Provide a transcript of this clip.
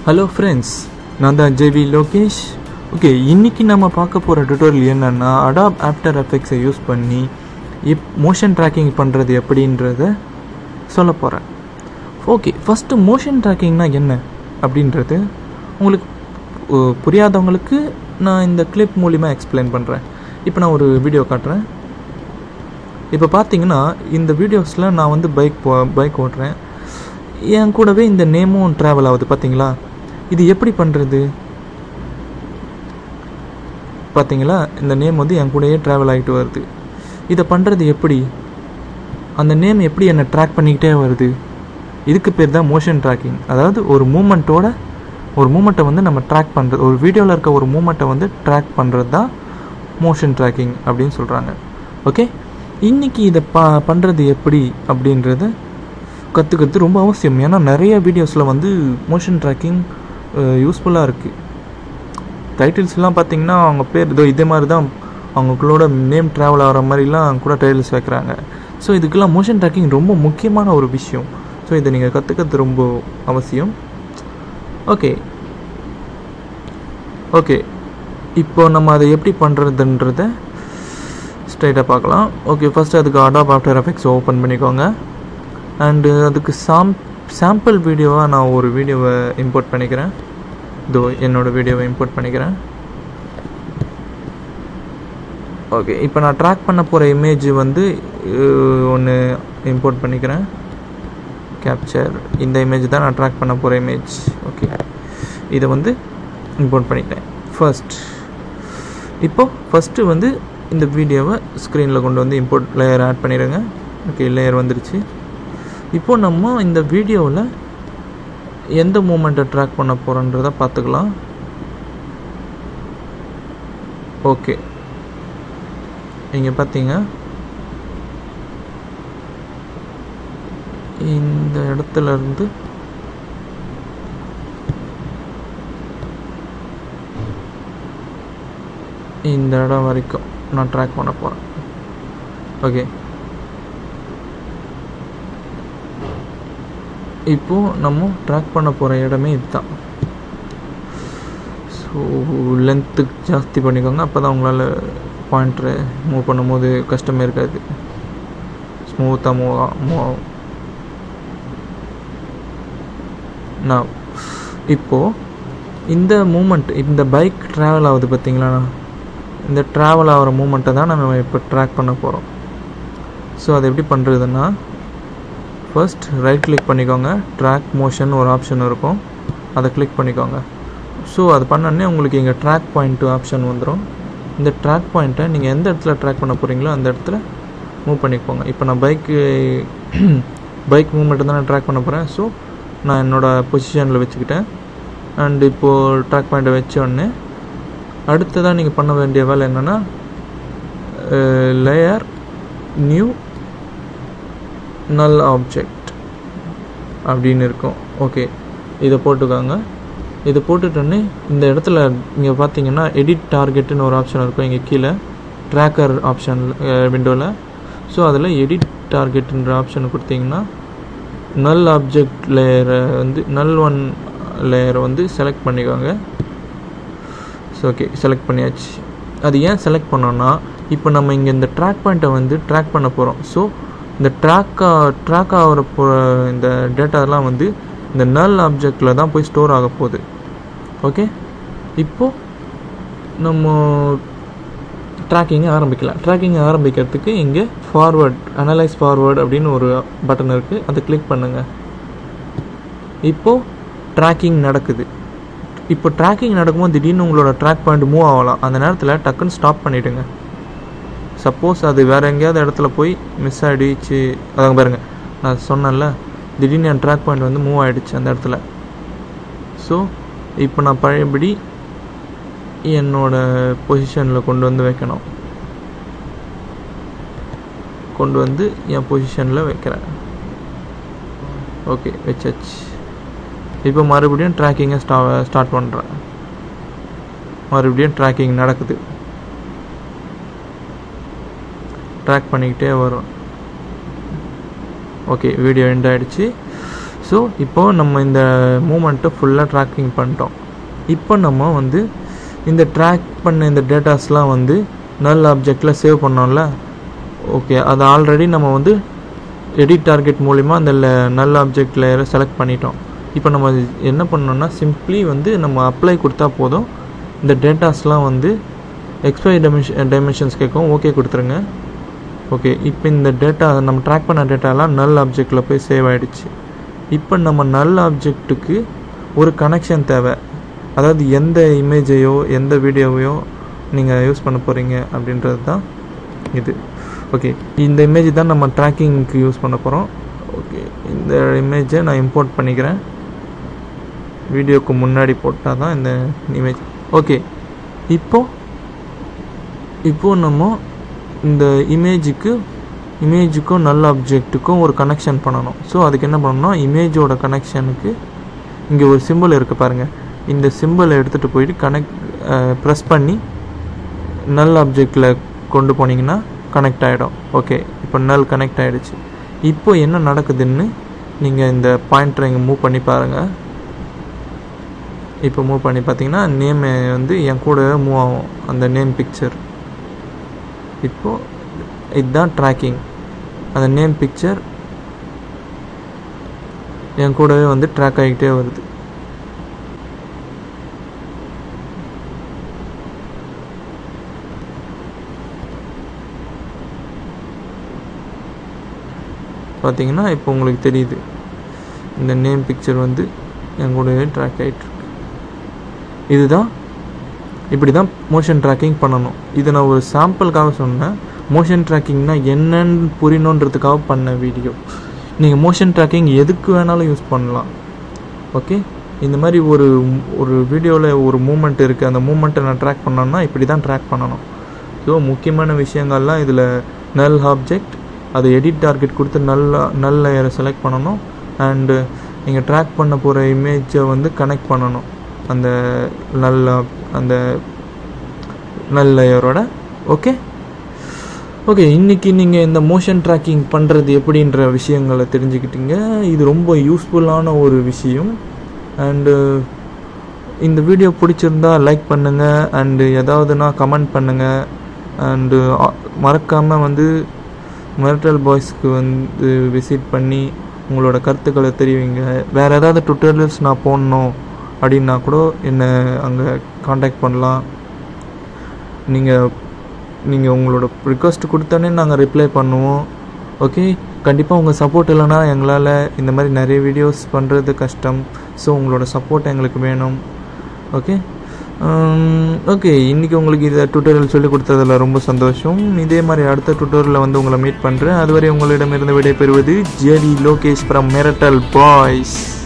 hello friends நான் தான் JV Lokesh okay இன்றைக்கி நம்ம பார்க்க போகிற டுட்டோரியல் என்னென்னா அடாப் ஆஃப்டர் எஃபெக்ட்ஸை யூஸ் பண்ணி எப் மோஷன் ட்ராக்கிங் பண்ணுறது எப்படின்றத சொல்ல போகிறேன் ஓகே ஃபஸ்ட்டு மோஷன் ட்ராக்கிங்னா என்ன அப்படின்றது உங்களுக்கு அஹ், புரியாதவங்களுக்கு நான் இந்த கிளிப் மூலிமா எக்ஸ்பிளைன் பண்ணுறேன் இப்போ நான் ஒரு வீடியோ காட்டுறேன் இப்போ பார்த்தீங்கன்னா இந்த வீடியோஸில் நான் வந்து பைக் போ பைக் ஓட்டுறேன் என் கூடவே இந்த நேமும் ட்ராவல் ஆகுது பார்த்தீங்களா இது எப்படி பண்ணுறது பார்த்தீங்களா இந்த நேம் வந்து என் கூடயே ட்ராவல் ஆகிட்டு வருது இதை பண்ணுறது எப்படி அந்த நேம் எப்படி என்னை ட்ராக் பண்ணிக்கிட்டே வருது இதுக்கு பேர் தான் மோஷன் ட்ராக்கிங் அதாவது ஒரு மூமெண்ட்டோட ஒரு மூமெண்ட்டை வந்து நம்ம ட்ராக் பண்ணுறது ஒரு வீடியோவில் இருக்க ஒரு மூமெண்ட்டை வந்து ட்ராக் பண்ணுறது தான் மோஷன் ட்ராக்கிங் அப்படின்னு சொல்கிறாங்க ஓகே இன்றைக்கி இதை பா பண்ணுறது எப்படி அப்படின்றத கற்றுக்கிறது ரொம்ப அவசியம் ஏன்னா நிறைய வீடியோஸில் வந்து மோஷன் ட்ராக்கிங் யூஸ்ஃபுல்லாக இருக்குது டைட்டில்ஸ்லாம் பார்த்தீங்கன்னா அவங்க பேர் இதோ இதே மாதிரி தான் அவங்களுக்குள்ளோட நேம் ட்ராவல் ஆகிற மாதிரிலாம் கூட டைட்டில்ஸ் வைக்கிறாங்க ஸோ இதுக்கெல்லாம் மோஷன் ட்ராக்கிங் ரொம்ப முக்கியமான ஒரு விஷயம் ஸோ இதை நீங்கள் கற்றுக்கிறது ரொம்ப அவசியம் ஓகே ஓகே இப்போ நம்ம அதை எப்படி பண்ணுறதுன்றத ஸ்ட்ரைட்டாக பார்க்கலாம் ஓகே ஃபஸ்ட்டு அதுக்கு அடாப் ஆஃப்டர் எஃபெக்ட்ஸ் ஓப்பன் பண்ணிக்கோங்க அண்டு அதுக்கு சாம் சாம்பிள் வீடியோவாக நான் ஒரு வீடியோவை இம்போர்ட் பண்ணிக்கிறேன் இதோ என்னோடய வீடியோவை இம்போர்ட் பண்ணிக்கிறேன் ஓகே இப்போ நான் ட்ராக் பண்ண போகிற இமேஜ் வந்து ஒன்று இம்போர்ட் பண்ணிக்கிறேன் கேப்சர் இந்த இமேஜ் தான் நான் ட்ராக் பண்ண போகிற இமேஜ் ஓகே இதை வந்து இம்போர்ட் பண்ணிட்டேன் ஃபர்ஸ்ட் இப்போ ஃபஸ்ட்டு வந்து இந்த வீடியோவை ஸ்க்ரீனில் கொண்டு வந்து இம்போர்ட் லேயர் ஆட் பண்ணிடுங்க ஓகே லேயர் வந்துருச்சு இப்போ நம்ம இந்த வீடியோவில் எந்த மூமெண்ட்டை ட்ராக் பண்ண போகிறோன்றத பார்த்துக்கலாம் ஓகே இங்கே பார்த்தீங்க இந்த இடத்துல இருந்து இந்த இடம் வரைக்கும் நான் ட்ராக் பண்ண போகிறேன் ஓகே இப்போது நம்ம ட்ராக் பண்ண போகிற இடமே இதுதான் ஸோ லென்த்து ஜாஸ்தி பண்ணிக்கோங்க அப்போ தான் உங்களால் பாயிண்ட்ரு மூவ் பண்ணும்போது கஷ்டமே இருக்காது ஸ்மூத்தாக மூவ் மூவ் ஆகும் நான் இப்போது இந்த மூமெண்ட் இந்த பைக் ட்ராவல் ஆகுது பார்த்தீங்களா இந்த ட்ராவல் ஆகிற மூமெண்ட்டை தான் நம்ம இப்போ ட்ராக் பண்ண போகிறோம் ஸோ அதை எப்படி பண்ணுறதுன்னா ஃபர்ஸ்ட் ரைட் கிளிக் பண்ணிக்கோங்க ட்ராக் மோஷன் ஒரு ஆப்ஷன் இருக்கும் அதை கிளிக் பண்ணிக்கோங்க ஸோ அது பண்ணோடனே உங்களுக்கு இங்கே ட்ராக் பாயிண்ட்டு ஆப்ஷன் வந்துடும் இந்த ட்ராக் பாயிண்ட்டை நீங்கள் எந்த இடத்துல ட்ராக் பண்ண போகிறீங்களோ அந்த இடத்துல மூவ் பண்ணிக்கோங்க இப்போ நான் பைக்கு பைக் மூவ்மெண்ட்டு தான் நான் ட்ராக் பண்ண போகிறேன் ஸோ நான் என்னோடய பொசிஷனில் வச்சுக்கிட்டேன் அண்ட் இப்போது ட்ராக் பாயிண்ட்டை வச்ச உடனே அடுத்ததாக நீங்கள் பண்ண வேண்டிய வேலை என்னென்னா லேயர் நியூ நல் ஆப்ஜெக்ட் அப்படின்னு இருக்கும் ஓகே இதை போட்டுக்கோங்க இதை போட்டுட்டோன்னே இந்த இடத்துல இங்கே பார்த்தீங்கன்னா எடிட் டார்கெட்டுன்னு ஒரு ஆப்ஷன் இருக்கும் இங்கே கீழே ட்ராக்கர் ஆப்ஷன் விண்டோவில் ஸோ அதில் எடிட் டார்கெட்டுன்ற ஆப்ஷன் கொடுத்தீங்கன்னா நல் ஆப்ஜெக்ட் லேயரை வந்து நல் ஒன் லேயரை வந்து செலக்ட் பண்ணிக்கோங்க ஸோ ஓகே செலக்ட் பண்ணியாச்சு அது ஏன் செலக்ட் பண்ணோன்னா இப்போ நம்ம இங்கே இந்த ட்ராக் பாயிண்ட்டை வந்து ட்ராக் பண்ண போகிறோம் ஸோ இந்த ட்ராக்கா ட்ராக் ஆகிற போ இந்த டேட்டாலாம் வந்து இந்த நல் ஆப்ஜெக்டில் தான் போய் ஸ்டோர் ஆக போகுது ஓகே இப்போது நம்ம ட்ராக்கிங்கை ஆரம்பிக்கலாம் ட்ராக்கிங்கை ஆரம்பிக்கிறதுக்கு இங்கே ஃபார்வர்ட் அனலைஸ் ஃபார்வர்ட் அப்படின்னு ஒரு பட்டன் இருக்குது அதை கிளிக் பண்ணுங்கள் இப்போது ட்ராக்கிங் நடக்குது இப்போ ட்ராக்கிங் நடக்கும்போது திடீர்னு உங்களோட ட்ராக் பாயிண்ட் மூவ் ஆகலாம் அந்த நேரத்தில் டக்குன்னு ஸ்டாப் பண்ணிவிடுங்க சப்போஸ் அது வேறு எங்கேயாவது இடத்துல போய் மிஸ் ஆகிடுச்சு அதாங்க பாருங்க நான் சொன்னேன்ல திடீர்னு என் ட்ராக் பாயிண்ட் வந்து மூவ் ஆகிடுச்சு அந்த இடத்துல ஸோ இப்போ நான் பழையபடி என்னோட பொசிஷனில் கொண்டு வந்து வைக்கணும் கொண்டு வந்து என் பொசிஷனில் வைக்கிறேன் ஓகே வச்சாச்சு இப்போ மறுபடியும் ட்ராக்கிங்கை ஸ்டா ஸ்டார்ட் பண்ணுறேன் மறுபடியும் ட்ராக்கிங் நடக்குது ட்ராக் பண்ணிக்கிட்டே வரும் ஓகே வீடியோ எண்ட் ஆகிடுச்சு ஸோ இப்போது நம்ம இந்த மூமெண்ட்டை ஃபுல்லாக ட்ராக்கிங் பண்ணிட்டோம் இப்போ நம்ம வந்து இந்த ட்ராக் பண்ண இந்த டேட்டாஸ்லாம் வந்து நல் ஆப்ஜெக்டில் சேவ் பண்ணோம்ல ஓகே அது ஆல்ரெடி நம்ம வந்து எடிட் டார்கெட் மூலிமா அந்த நல் ஆப்ஜெக்ட் லேயரை செலக்ட் பண்ணிட்டோம் இப்போ நம்ம என்ன பண்ணோம்னா சிம்ப்ளி வந்து நம்ம அப்ளை கொடுத்தா போதும் இந்த டேட்டாஸ்லாம் வந்து எக்ஸ்பைரி டைமென்ஷன் டைமென்ஷன்ஸ் கேட்கும் ஓகே கொடுத்துருங்க ஓகே இப்போ இந்த டேட்டா நம்ம ட்ராக் பண்ண டேட்டாலாம் நல் ஆப்ஜெக்டில் போய் சேவ் ஆகிடுச்சு இப்போ நம்ம நல் ஆப்ஜெக்ட்டுக்கு ஒரு கனெக்ஷன் தேவை அதாவது எந்த இமேஜையோ எந்த வீடியோவையோ நீங்கள் யூஸ் பண்ண போகிறீங்க அப்படின்றது தான் இது ஓகே இந்த இமேஜ் தான் நம்ம ட்ராக்கிங்க்கு யூஸ் பண்ண போகிறோம் ஓகே இந்த இமேஜை நான் இம்போர்ட் பண்ணிக்கிறேன் வீடியோக்கு முன்னாடி போட்டால் தான் இந்த இமேஜ் ஓகே இப்போது இப்போது நம்ம இந்த இமேஜுக்கு இமேஜுக்கும் நல்ல ஆப்ஜெக்ட்டுக்கும் ஒரு கனெக்ஷன் பண்ணணும் ஸோ அதுக்கு என்ன பண்ணணும்னா இமேஜோட கனெக்ஷனுக்கு இங்கே ஒரு சிம்பிள் இருக்குது பாருங்கள் இந்த சிம்பிளை எடுத்துகிட்டு போயிட்டு கனெக்ட் ப்ரெஸ் பண்ணி நல் ஆப்ஜெக்டில் கொண்டு போனீங்கன்னா கனெக்ட் ஆகிடும் ஓகே இப்போ நல் கனெக்ட் ஆகிடுச்சு இப்போ என்ன நடக்குதுன்னு நீங்கள் இந்த பாயிண்டரை இங்கே மூவ் பண்ணி பாருங்கள் இப்போ மூவ் பண்ணி பார்த்தீங்கன்னா நேம் வந்து என் கூட மூவ் ஆகும் அந்த நேம் பிக்சர் இப்போது இதுதான் ட்ராக்கிங் அந்த நேம் பிக்சர் என் கூடவே வந்து ட்ராக் ஆகிக்கிட்டே வருது பார்த்தீங்கன்னா இப்போ உங்களுக்கு தெரியுது இந்த நேம் பிக்சர் வந்து என் கூடவே ட்ராக் ஆகிட்டுருக்கு இதுதான் இப்படி தான் மோஷன் ட்ராக்கிங் பண்ணணும் இதை நான் ஒரு சாம்பிளுக்காக சொன்னேன் மோஷன் ட்ராக்கிங்னா என்னன்னு புரியணுன்றதுக்காக பண்ண வீடியோ நீங்கள் மோஷன் ட்ராக்கிங் எதுக்கு வேணாலும் யூஸ் பண்ணலாம் ஓகே இந்த மாதிரி ஒரு ஒரு வீடியோவில் ஒரு மூமெண்ட் இருக்குது அந்த மூமெண்ட்டை நான் ட்ராக் பண்ணோன்னா இப்படி தான் ட்ராக் பண்ணணும் ஸோ முக்கியமான விஷயங்கள்லாம் இதில் நல் ஆப்ஜெக்ட் அது எடிட் டார்கெட் கொடுத்து நல்ல நல்ல லேயரை செலக்ட் பண்ணணும் அண்டு நீங்கள் ட்ராக் பண்ண போகிற இமேஜை வந்து கனெக்ட் பண்ணணும் அந்த நல்ல அந்த நல்ல லேயரோட ஓகே ஓகே இன்றைக்கி நீங்கள் இந்த மோஷன் ட்ராக்கிங் பண்ணுறது எப்படின்ற விஷயங்களை தெரிஞ்சுக்கிட்டீங்க இது ரொம்ப யூஸ்ஃபுல்லான ஒரு விஷயம் அண்டு இந்த வீடியோ பிடிச்சிருந்தா லைக் பண்ணுங்கள் அண்டு ஏதாவதுனா கமெண்ட் பண்ணுங்கள் அண்டு மறக்காமல் வந்து மெரிட்டல் பாய்ஸ்க்கு வந்து விசிட் பண்ணி உங்களோட கருத்துக்களை தெரிவிங்க வேறு ஏதாவது டுட்டோரியல்ஸ் நான் போடணும் அப்படின்னா கூட என்னை அங்கே காண்டாக்ட் பண்ணலாம் நீங்கள் நீங்கள் உங்களோட ரிக்வஸ்ட் கொடுத்தோன்னே நாங்கள் ரிப்ளை பண்ணுவோம் ஓகே கண்டிப்பாக உங்கள் சப்போர்ட் இல்லைன்னா எங்களால் இந்த மாதிரி நிறைய வீடியோஸ் பண்ணுறது கஷ்டம் ஸோ உங்களோட சப்போர்ட் எங்களுக்கு வேணும் ஓகே ஓகே இன்றைக்கி உங்களுக்கு இதை டுட்டோரியல் சொல்லி கொடுத்ததில் ரொம்ப சந்தோஷம் இதே மாதிரி அடுத்த டுட்டோரியலில் வந்து உங்களை மீட் பண்ணுறேன் அதுவரை உங்களிடமிருந்து விடைபெறுவது ஜெரி லோகேஷ் ஃப்ரம் மெரட்டல் பாய்ஸ்